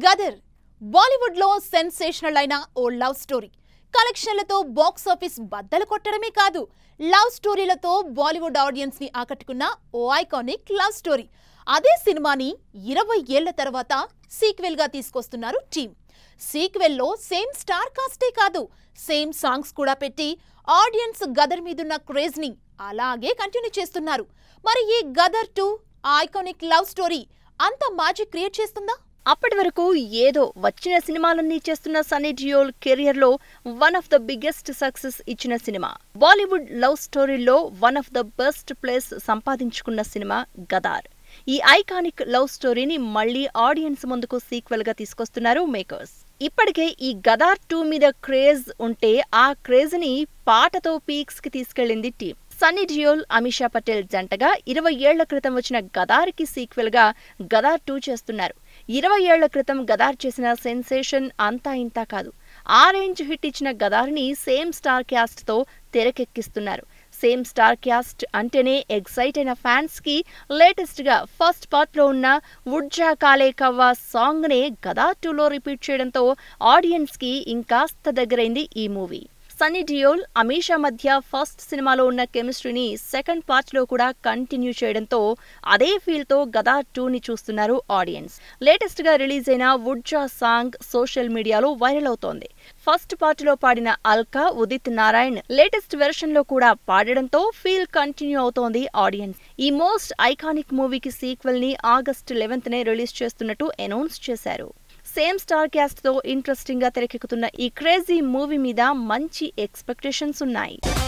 గదర్ బాలీవుడ్ లో సెన్సేషనల్ అయిన ఓ లవ్ స్టోరీ కలెక్షన్లతో బాక్స్ ఆఫీస్ బద్దలు కొట్టడమే కాదు లవ్ స్టోరీలతో బాలీవుడ్ ఆడియన్స్ ని ఆకట్టుకున్న ఓ ఐకానిక్ లవ్ స్టోరీ అదే సినిమాని ఇరవై ఏళ్ల తర్వాత సీక్వెల్ గా తీసుకొస్తున్నారు టీమ్ సీక్వెల్ లో సేమ్ స్టార్ కాస్టే కాదు సేమ్ సాంగ్స్ కూడా పెట్టి ఆడియన్స్ గదర్ మీదున్న క్రేజ్ ని అలాగే కంటిన్యూ చేస్తున్నారు మరి ఈ Gadar two iconic love story అంత మ్యాజిక్ క్రియేట్ చేస్తుందా అప్పటి వరకు ఏదో వచ్చిన సినిమాలన్నీ చేస్తున్న సన్నీ డియోల్ కెరియర్ లో one of the biggest success ఇచ్చిన సినిమా బాలీవుడ్ లవ్ స్టోరీలో one of the best place సంపాదించుకున్న సినిమా గదార్ ఈ ఐకానిక్ లవ్ స్టోరీని మళ్ళీ ఆడియన్స్ ముందుకు సీక్వెల్ గా తీసుకొస్తున్నారు మేకర్స్ ఇప్పటికే ఈ గదార్ టూ మీద క్రేజ్ ఉంటే ఆ క్రేజ్ ని పాటతో పీక్స్ కి తీసుకెళ్లింది టీం సన్నీ డియోల్ అమిషా పటేల్ జంటగా ఇరవై ఏళ్ల క్రితం వచ్చిన గదార్కి సీక్వెల్ గా గదార్ టూ చేస్తున్నారు ఇరవై ఏళ్ల క్రితం గదార్ చేసిన సెన్సేషన్ అంతా ఇంతా కాదు ఆ రేంజ్ హిట్ ఇచ్చిన గదార్ని సేమ్ స్టార్ క్యాస్ట్ తో తెరకెక్కిస్తున్నారు సేమ్ స్టార్ క్యాస్ట్ అంటేనే ఎక్సైట్ అయిన ఫ్యాన్స్ కి లేటెస్ట్ గా ఫస్ట్ పార్ట్ లో ఉన్న వుడ్జా కాలే కవ్వా సాంగ్ నే గదార్ టూలో రిపీట్ చేయడంతో ఆడియన్స్ కి ఇంకాస్త దగ్గరైంది ఈ మూవీ సన్నీ డియోల్ అమీషా మధ్య ఫస్ట్ సినిమాలో ఉన్న కెమిస్ట్రీని సెకండ్ పార్ట్ లో కూడా కంటిన్యూ చేయడంతో అదే ఫీల్ తో గదార్ టూ ని చూస్తున్నారు ఆడియన్స్ లేటెస్ట్ గా రిలీజ్ అయిన వుడ్జా సాంగ్ సోషల్ మీడియాలో వైరల్ అవుతోంది ఫస్ట్ పార్ట్ లో పాడిన అల్కా ఉదిత్ నారాయణ్ లేటెస్ట్ వెర్షన్ లో కూడా పాడడంతో ఫీల్ కంటిన్యూ అవుతోంది ఆడియన్స్ ఈ మోస్ట్ ఐకానిక్ మూవీకి సీక్వెల్ ని ఆగస్ట్ లెవెన్త్ నే రిలీజ్ చేస్తున్నట్టు అనౌన్స్ చేశారు సేమ్ స్టార్ క్యాస్ట్ తో ఇంట్రెస్టింగ్ గా తెరకెక్కుతున్న ఈ క్రేజీ మూవీ మీద మంచి ఎక్స్పెక్టేషన్స్ ఉన్నాయి